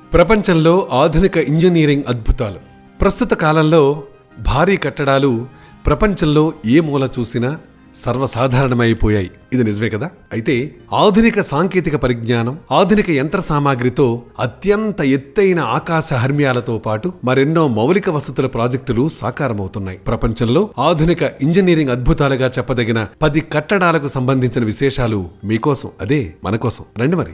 ప్రపంచంలో ఆధునిక ఇంజనీరింగ్ అద్భుతాలు ప్రస్తుత కాలంలో భారీ కట్టడాలు ప్రపంచంలో ఏ మూల చూసినా సర్వసాధారణమైపోయాయి ఇది నిజమే కదా అయితే ఆధునిక సాంకేతిక పరిజ్ఞానం ఆధునిక యంత్ర సామాగ్రితో అత్యంత ఎత్తైన ఆకాశ హర్మ్యాలతో పాటు మరెన్నో మౌలిక వసతుల ప్రాజెక్టులు సాకారమవుతున్నాయి ప్రపంచంలో ఆధునిక ఇంజనీరింగ్ అద్భుతాలుగా చెప్పదగిన పది కట్టడాలకు సంబంధించిన విశేషాలు మీకోసం అదే మన కోసం రండి మరి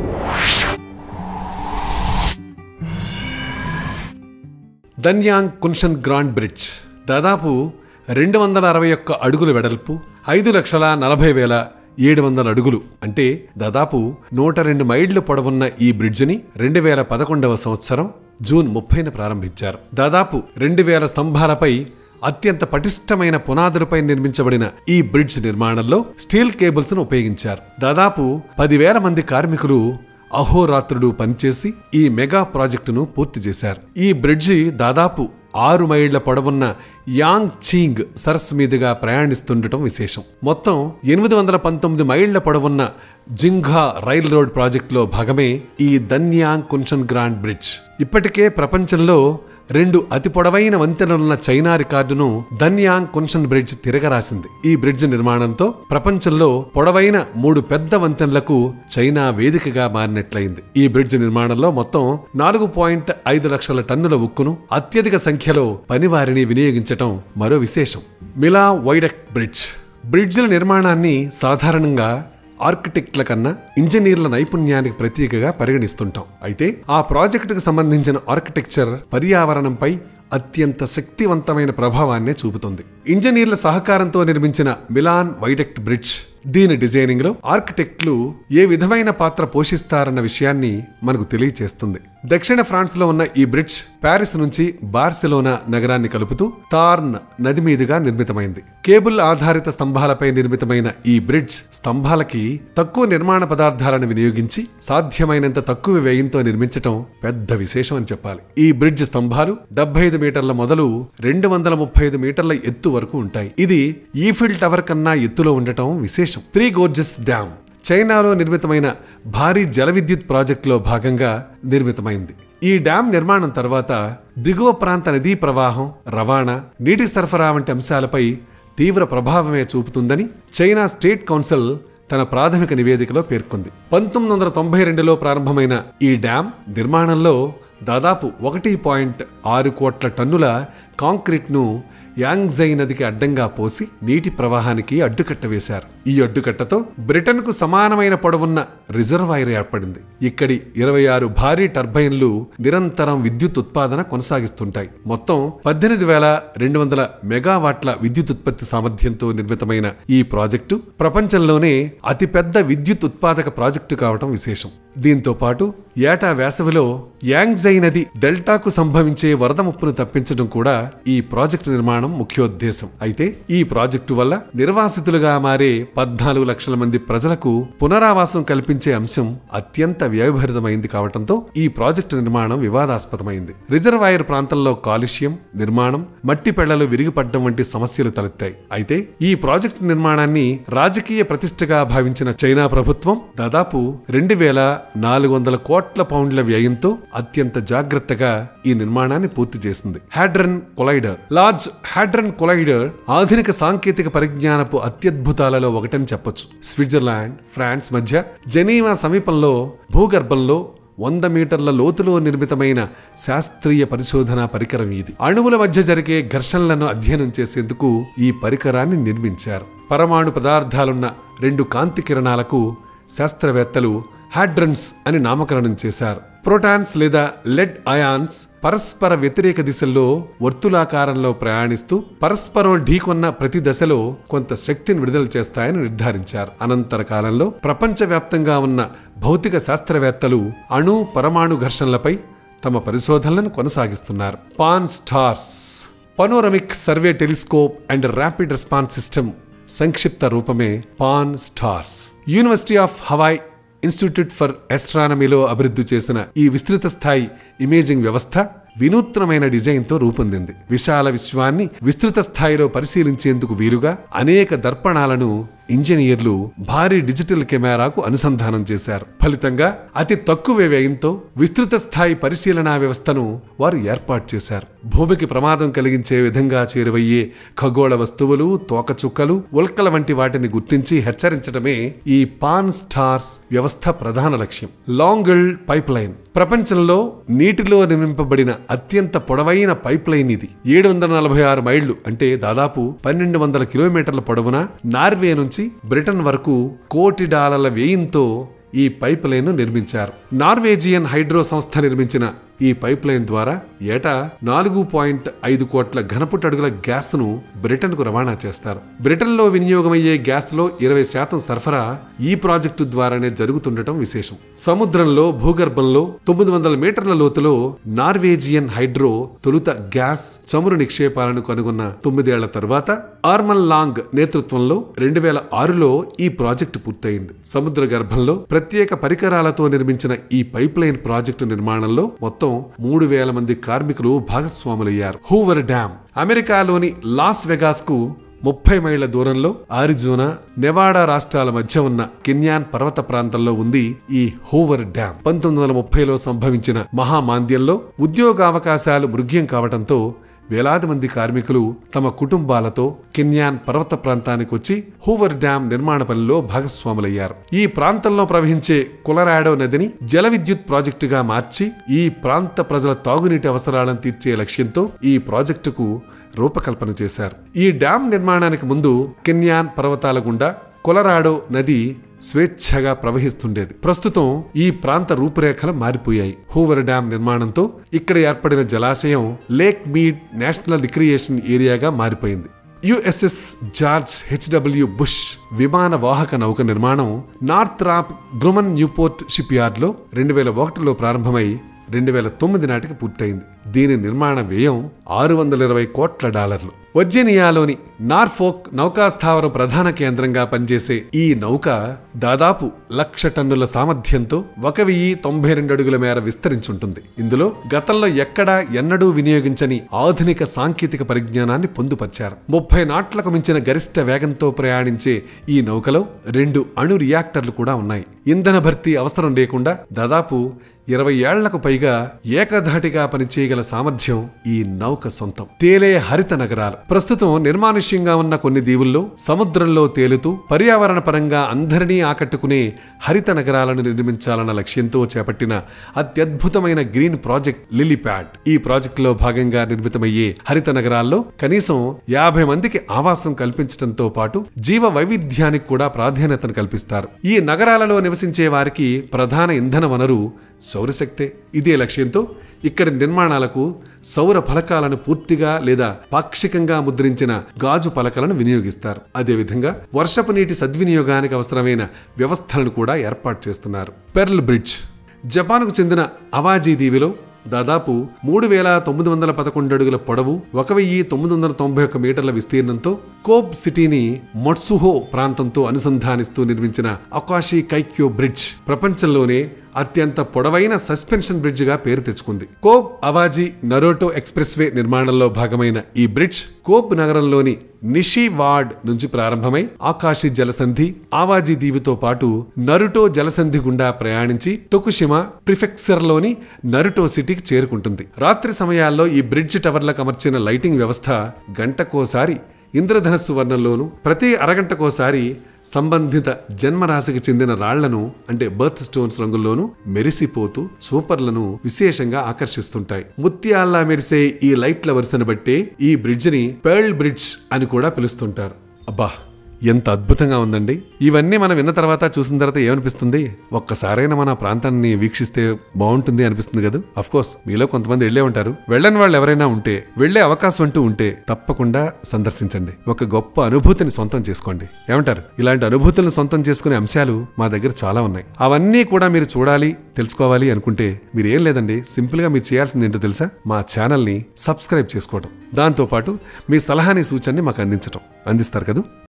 దన్యాంగ్ కున్షన్ గ్రాండ్ బ్రిడ్జ్ దాదాపు రెండు వందల అరవై ఒక్క అడుగుల వెడల్పు ఐదు లక్షల నలభై వేల ఏడు వందల అడుగులు అంటే దాదాపు నూట రెండు మైళ్లు పొడవున్న ఈ బ్రిడ్జిని రెండు వేల పదకొండవ సంవత్సరం జూన్ ముప్పైన ప్రారంభించారు దాదాపు రెండు వేల స్తంభాలపై అత్యంత పటిష్టమైన పునాదులపై నిర్మించబడిన ఈ బ్రిడ్జ్ నిర్మాణంలో స్టీల్ కేబుల్స్ ను ఉపయోగించారు దాదాపు పదివేల మంది కార్మికులు అహోరాత్రుడు పనిచేసి ఈ మెగా ప్రాజెక్టును పూర్తి చేశారు ఈ బ్రిడ్జి దాదాపు ఆరు మైళ్ల పొడవున్న యాంగ్ చీంగ్ సరస్సు మీదుగా ప్రయాణిస్తుండటం విశేషం మొత్తం ఎనిమిది వందల పంతొమ్మిది మైళ్ల పొడవున్న జింఘా రైల్ రోడ్ ప్రాజెక్టులో భాగమే ఈ దన్యాంగ్ కున్షన్ గ్రాండ్ బ్రిడ్జ్ ఇప్పటికే ప్రపంచంలో రెండు అతి పొడవైన వంతెనలున్న చైనా రికార్డును దన్యాంగ్ కున్షన్ బ్రిడ్జ్ తిరగరాసింది ఈ బ్రిడ్జ్ నిర్మాణంతో ప్రపంచంలో పొడవైన మూడు పెద్ద వంతెనలకు చైనా వేదికగా మారినట్లయింది ఈ బ్రిడ్జ్ నిర్మాణంలో మొత్తం నాలుగు పాయింట్ ఐదు లక్షల టన్నుల ఉక్కును అత్యధిక సంఖ్యలో పనివారిని వినియోగించటం మరో విశేషం మిలా వైడక్ట్ బ్రిడ్జ్ బ్రిడ్జ్ల నిర్మాణాన్ని సాధారణంగా ఆర్కిటెక్ట్ల కన్నా ఇంజనీర్ల నైపుణ్యానికి ప్రతీకగా పరిగణిస్తుంటాం అయితే ఆ ప్రాజెక్టుకు సంబంధించిన ఆర్కిటెక్చర్ పర్యావరణంపై అత్యంత శక్తివంతమైన ప్రభావాన్నే చూపుతుంది ఇంజనీర్ల సహకారంతో నిర్మించిన మిలాన్ వైడక్ట్ బ్రిడ్జ్ దీని డిజైనింగ్ లో ఆర్కిటెక్ట్లు ఏ విధమైన పాత్ర పోషిస్తారన్న విషయాన్ని మనకు తెలియచేస్తుంది దక్షిణ ఫ్రాన్స్ లో ఉన్న ఈ బ్రిడ్జ్ ప్యారిస్ నుంచి బార్సిలోనా నగరాన్ని కలుపుతూ తార్న్ నది మీదుగా నిర్మితమైంది కేబుల్ ఆధారిత స్తంభాలపై నిర్మితమైన ఈ బ్రిడ్జ్ స్తంభాలకి తక్కువ నిర్మాణ పదార్థాలను వినియోగించి సాధ్యమైనంత తక్కువ వ్యయంతో నిర్మించటం పెద్ద విశేషం అని చెప్పాలి ఈ బ్రిడ్జ్ స్తంభాలు డెబ్బై ఐదు మీటర్ల మొదలు రెండు వందల ముప్పై ఐదు మీటర్ల ఎత్తు వరకు ఉంటాయి ఇది ఈఫిల్ టవర్ కన్నా ఎత్తులో ఉండటం విశేషం త్రీ గోర్జెస్ డ్యామ్ చైనాలో నిర్మితమైన భారీ జల విద్యుత్ ప్రాజెక్టులో భాగంగా నిర్మితమైంది ఈ డ్యాం నిర్మాణం తర్వాత దిగువ ప్రాంత నదీ ప్రవాహం రవాణా నీటి సరఫరా వంటి అంశాలపై తీవ్ర ప్రభావమే చూపుతుందని చైనా స్టేట్ కౌన్సిల్ తన ప్రాథమిక నివేదికలో పేర్కొంది పంతొమ్మిది వందల తొంభై రెండులో ప్రారంభమైన ఈ డ్యాం నిర్మాణంలో దాదాపు ఒకటి పాయింట్ ఆరు కోట్ల టన్నుల కాంక్రీట్ను యాంగ్జై నదికి అడ్డంగా పోసి నీటి ప్రవాహానికి అడ్డుకట్ట వేశారు ఈ అడ్డుకట్టతో బ్రిటన్కు సమానమైన పొడవున్న రిజర్వాయర్ ఏర్పడింది ఇక్కడి ఇరవై ఆరు భారీ టర్బైన్లు నిరంతరం విద్యుత్ ఉత్పాదన కొనసాగిస్తుంటాయి మొత్తం పద్దెనిమిది వేల రెండు వందల మెగావాట్ల విద్యుత్ ఉత్పత్తి సామర్థ్యంతో నిర్మితమైన ఈ ప్రాజెక్టు ప్రపంచంలోనే అతిపెద్ద విద్యుత్ ఉత్పాదక ప్రాజెక్టు కావటం విశేషం దీంతో పాటు ఏటా వేసవిలో యాంగ్జై నది డెల్టాకు సంభవించే వరద ముప్పును తప్పించడం కూడా ఈ ప్రాజెక్టు నిర్మాణం ముఖ్యోద్దేశం అయితే ఈ ప్రాజెక్టు వల్ల నిర్వాసితులుగా మారే పద్నాలుగు లక్షల మంది ప్రజలకు పునరావాసం కల్పించే అంశం అత్యంత వ్యయభరితమైంది కావటంతో ఈ ప్రాజెక్టు నిర్మాణం వివాదాస్పదమైంది రిజర్వాయర్ ప్రాంతంలో కాలుష్యం నిర్మాణం మట్టి పెళ్లలు విరిగిపడడం వంటి సమస్యలు తలెత్తాయి అయితే ఈ ప్రాజెక్టు నిర్మాణాన్ని రాజకీయ ప్రతిష్టగా భావించిన చైనా ప్రభుత్వం దాదాపు రెండు వేల నాలుగు వందల కోట్ల పౌండ్ల వ్యయంతో అత్యంత జాగ్రత్తగా ఈ నిర్మాణాన్ని పూర్తి చేసింది hadron collider large hadron collider ఆధునిక సాంకేతిక పరిజ్ఞానపు అత్యద్భుతాలలో ఒకటని చెప్పొచ్చు స్విట్జర్లాండ్ ఫ్రాన్స్ మధ్య జెనీవా సమీపంలో భూగర్భంలో వంద మీటర్ల లోతులో నిర్మితమైన శాస్త్రీయ పరిశోధన పరికరం ఇది అణువుల మధ్య జరిగే ఘర్షణలను అధ్యయనం చేసేందుకు ఈ పరికరాన్ని నిర్మించారు పరమాణు పదార్థాలున్న రెండు కాంతి కిరణాలకు శాస్త్రవేత్తలు హ్యాడ్రన్స్ అని నామకరణం చేశారు ప్రోటాన్స్ లేదా లెడ్ అయాన్స్ పరస్పర వ్యతిరేక దిశల్లో వర్తులాకారంలో ప్రయాణిస్తూ పరస్పరం ఢీకొన్న ప్రతి దశలో కొంత శక్తిని విడుదల చేస్తాయని నిర్ధారించారు అనంతర కాలంలో ప్రపంచవ్యాప్తంగా ఉన్న భౌతిక శాస్త్రవేత్తలు అణు పరమాణు ఘర్షణలపై తమ పరిశోధనలను కొనసాగిస్తున్నారు Pan STARRS panoramic survey telescope and rapid response system సంక్షిప్త రూపమే Pan STARRS University of Hawaii Institute for ఎస్ట్రానమీలో అభివృద్ధి చేసిన ఈ విస్తృత స్థాయి ఇమేజింగ్ వ్యవస్థ వినూత్నమైన డిజైన్తో రూపొందింది విశాల విశ్వాన్ని విస్తృత స్థాయిలో పరిశీలించేందుకు వీలుగా అనేక దర్పణాలను ఇంజనీర్లు భారీ డిజిటల్ కెమెరాకు అనుసంధానం చేశారు ఫలితంగా అతి తక్కువ వ్యయంతో విస్తృత స్థాయి పరిశీలనా వ్యవస్థను వారు ఏర్పాటు చేశారు భూమికి ప్రమాదం కలిగించే విధంగా చేరువయ్యే ఖగోళ వస్తువులు తోకచుక్కలు ఉల్కల వంటి వాటిని గుర్తించి హెచ్చరించడమే ఈ పాన్ స్టార్స్ వ్యవస్థ ప్రధాన లక్ష్యం లాంగిల్ పైప్ లైన్ ప్రపంచంలో నీటిలో నిర్మింపబడిన అత్యంత పొడవైన పైప్ లైన్ ఇది ఏడు వందల నలభై ఆరు మైళ్లు అంటే దాదాపు పన్నెండు వందల కిలోమీటర్ల పొడవున నార్వే నుంచి బ్రిటన్ వరకు కోటి డాలర్ల వ్యయంతో ఈ పైప్ లైన్ నిర్మించారు నార్వేజియన్ హైడ్రో సంస్థ నిర్మించిన ఈ పైప్ లైన్ ద్వారా ఏటా నాలుగు పాయింట్ ఐదు కోట్ల ఘనపుట అడుగుల గ్యాస్ ను బ్రిటన్ కు రవాణా చేస్తారు బ్రిటన్ లో వినియోగమయ్యే గ్యాస్ లో ఇరవై శాతం సరఫరా ఈ ప్రాజెక్టు ద్వారానే జరుగుతుండటం విశేషం సముద్రంలో భూగర్భంలో తొమ్మిది వందల మీటర్ల లోతులో నార్వేజియన్ హైడ్రో తొలుత గ్యాస్ చమురు నిక్షేపాలను కనుగొన్న తొమ్మిదేళ్ల తరువాత ఆర్మల్ లాంగ్ నేతృత్వంలో రెండు వేల ఆరులో ఈ ప్రాజెక్టు పూర్తయింది సముద్ర గర్భంలో ప్రత్యేక పరికరాలతో నిర్మించిన ఈ పైప్ లైన్ ప్రాజెక్టు నిర్మాణంలో మొత్తం మూడు వేల మంది కార్మికులు భాగస్వాములయ్యారు హూవర్ డ్యామ్ అమెరికాలోని లాస్ వెగాస్ కు ముప్పై మైళ్ల దూరంలో ఆరిజోనా నెవాడా రాష్ట్రాల మధ్య ఉన్న కెన్యాన్ పర్వత ప్రాంతంలో ఉంది ఈ హూవర్ డ్యామ్ పంతొమ్మిది వందల ముప్పైలో సంభవించిన మహామాంద్యంలో ఉద్యోగావకాశాలు మృగ్యం కావడంతో వేలాది మంది కార్మికులు తమ కుటుంబాలతో కెన్యాన్ పర్వత ప్రాంతానికి వచ్చి హూవర్ డ్యాం నిర్మాణ పనిలో భాగస్వాములయ్యారు ఈ ప్రాంతంలో ప్రవహించే కొలరాడో నదిని జల విద్యుత్ ప్రాజెక్టుగా మార్చి ఈ ప్రాంత ప్రజల తాగునీటి అవసరాలను తీర్చే లక్ష్యంతో ఈ ప్రాజెక్టుకు రూపకల్పన చేశారు ఈ డ్యాం నిర్మాణానికి ముందు కెన్యాన్ పర్వతాల గుండా కొలరాడో నది స్వేచ్ఛగా ప్రవహిస్తుండేది ప్రస్తుతం ఈ ప్రాంత రూపురేఖలు మారిపోయాయి హూవర్ డ్యాం నిర్మాణంతో ఇక్కడ ఏర్పడిన జలాశయం లేక్ మీడ్ నేషనల్ రిక్రియేషన్ ఏరియాగా మారిపోయింది యుఎస్ఎస్ జార్జ్ హెచ్డబ్ల్యూ బుష్ విమాన వాహక నౌక నిర్మాణం నార్త్ రాప్ గ్రుమన్ న్యూపోర్ట్ షిప్ యార్డ్లో రెండు వేల ఒకటిలో ప్రారంభమై రెండు వేల తొమ్మిది నాటికి పూర్తయింది దీని నిర్మాణ వ్యయం ఆరు వందల ఇరవై కోట్ల డాలర్లు వర్జీనియాలోని నార్ఫోక్ నౌకాస్థావరం ప్రధాన కేంద్రంగా పనిచేసే ఈ నౌక దాదాపు లక్ష టన్నుల సామర్థ్యంతో ఒక వెయ్యి తొంభై రెండు అడుగుల మేర విస్తరించుంటుంది ఇందులో గతంలో ఎక్కడా ఎన్నడూ వినియోగించని ఆధునిక సాంకేతిక పరిజ్ఞానాన్ని పొందుపరిచారు ముప్పై నాట్లకు మించిన గరిష్ట వేగంతో ప్రయాణించే ఈ నౌకలో రెండు అణు రియాక్టర్లు కూడా ఉన్నాయి ఇంధన భర్తీ అవసరం లేకుండా దాదాపు ఇరవై ఏళ్లకు పైగా ఏకధాటిగా పనిచేయగల సామర్థ్యం ఈ నౌక సొంతం తేలే హరిత నగరాలు ప్రస్తుతం నిర్మానుష్యంగా ఉన్న కొన్ని దీవుల్లో సముద్రంలో తేలుతూ పర్యావరణ పరంగా అందరినీ ఆకట్టుకునే హరిత నగరాలను నిర్మించాలన్న లక్ష్యంతో చేపట్టిన అత్యద్భుతమైన గ్రీన్ ప్రాజెక్ట్ లిలీప్యాడ్ ఈ ప్రాజెక్టులో భాగంగా నిర్మితమయ్యే హరిత నగరాల్లో కనీసం యాభై మందికి ఆవాసం కల్పించడంతో పాటు జీవ వైవిధ్యానికి కూడా ప్రాధాన్యతను కల్పిస్తారు ఈ నగరాలలో నివసించే వారికి ప్రధాన ఇంధన వనరు సౌరశక్తే ఇదే లక్ష్యంతో ఇక్కడి నిర్మాణాలకు సౌర ఫలకాలను పూర్తిగా లేదా పాక్షికంగా ముద్రించిన గాజు పలకలను వినియోగిస్తారు అదేవిధంగా వర్షపు నీటి సద్వినియోగానికి అవసరమైన వ్యవస్థలను కూడా ఏర్పాటు చేస్తున్నారు పెర్ల్ బ్రిడ్జ్ జపాన్కు చెందిన అవాజీ దీవిలో దాదాపు మూడు వేల తొమ్మిది వందల పదకొండు అడుగుల పొడవు ఒక వెయ్యి తొమ్మిది వందల తొంభై ఒక్క మీటర్ల విస్తీర్ణంతో కోబ్ సిటీని మొట్సుహో ప్రాంతంతో అనుసంధానిస్తూ నిర్మించిన అకాషి కైక్యో బ్రిడ్జ్ ప్రపంచంలోనే అత్యంత పొడవైన సస్పెన్షన్ బ్రిడ్జ్ గా పేరు తెచ్చుకుంది కోబ్ అవాజీ నరోటో ఎక్స్ప్రెస్ వే నిర్మాణంలో భాగమైన ఈ బ్రిడ్జ్ కోబ్ నగరంలోని నిషి వార్డ్ నుంచి ప్రారంభమై ఆకాశి జలసంధి ఆవాజీ దీవితో పాటు నరుటో జలసంధి గుండా ప్రయాణించి టొకుషిమా ప్రిఫెక్చర్లోని నరుటో సిటీకి చేరుకుంటుంది రాత్రి సమయాల్లో ఈ బ్రిడ్జ్ టవర్లకు అమర్చిన లైటింగ్ వ్యవస్థ గంటకోసారి ఇంద్రధనస్సు వర్ణంలోను ప్రతి అరగంటకోసారి సంబంధిత జన్మరాశికి చెందిన రాళ్లను అంటే బర్త్ స్టోన్స్ రంగుల్లోనూ మెరిసిపోతూ సూపర్లను విశేషంగా ఆకర్షిస్తుంటాయి ముత్యాల్లా మెరిసే ఈ లైట్ల వరుసను బట్టే ఈ బ్రిడ్జిని పెర్ల్ బ్రిడ్జ్ అని కూడా పిలుస్తుంటారు అబ్బా ఎంత అద్భుతంగా ఉందండి ఇవన్నీ మనం విన్న తర్వాత చూసిన తర్వాత ఏమనిపిస్తుంది ఒక్కసారైనా మన ప్రాంతాన్ని వీక్షిస్తే బాగుంటుంది అనిపిస్తుంది కదా అఫ్ కోర్స్ మీలో కొంతమంది వెళ్ళే ఉంటారు వెళ్ళని వాళ్ళు ఎవరైనా ఉంటే వెళ్ళే అవకాశం అంటూ ఉంటే తప్పకుండా సందర్శించండి ఒక గొప్ప అనుభూతిని సొంతం చేసుకోండి ఏమంటారు ఇలాంటి అనుభూతులను సొంతం చేసుకునే అంశాలు మా దగ్గర చాలా ఉన్నాయి అవన్నీ కూడా మీరు చూడాలి తెలుసుకోవాలి అనుకుంటే మీరు ఏం లేదండి సింపుల్ గా మీరు చేయాల్సింది ఏంటో తెలుసా మా ఛానల్ని సబ్స్క్రైబ్ చేసుకోవడం దాంతోపాటు మీ సలహాని సూచనని మాకు అందించడం అందిస్తారు కదా